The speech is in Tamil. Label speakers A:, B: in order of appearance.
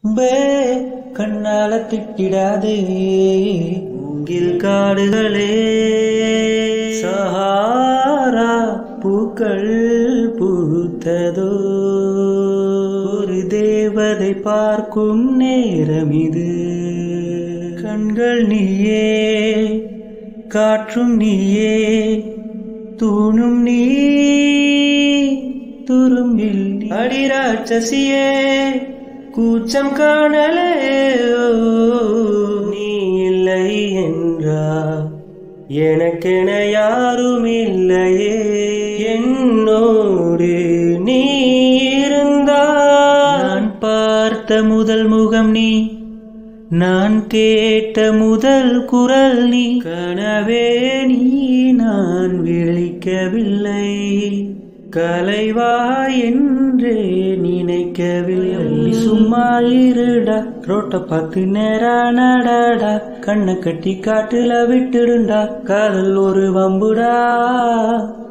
A: பே கண்ணால திட்டிடாதே மூங்கில் காடுகளே சஹாரா பூக்கள் பூத்ததோ ஒரு தேவதை பார்க்கும் நேரம் இது கண்கள் நீயே காற்றும் நீயே தூணும் நீ துரும்பில் அடிராட்சசியே கூச்சம் காணலே ஓ, நீ இல்லை என்றா எனக்கென யாரும் இல்லையே என்னோடு நீ இருந்தா நான் பார்த்த முதல் முகம் நீ நான் கேட்ட முதல் குரல் நீ கனவே நீ நான் விழிக்கவில்லை கலைவா என்றே நினைக்கவில்லை சும்மா இருடா ரோட்ட பார்த்து நேரா நடடா கண்ணை கட்டி காட்டுல விட்டுடுண்டா காதல் ஒரு வம்புடா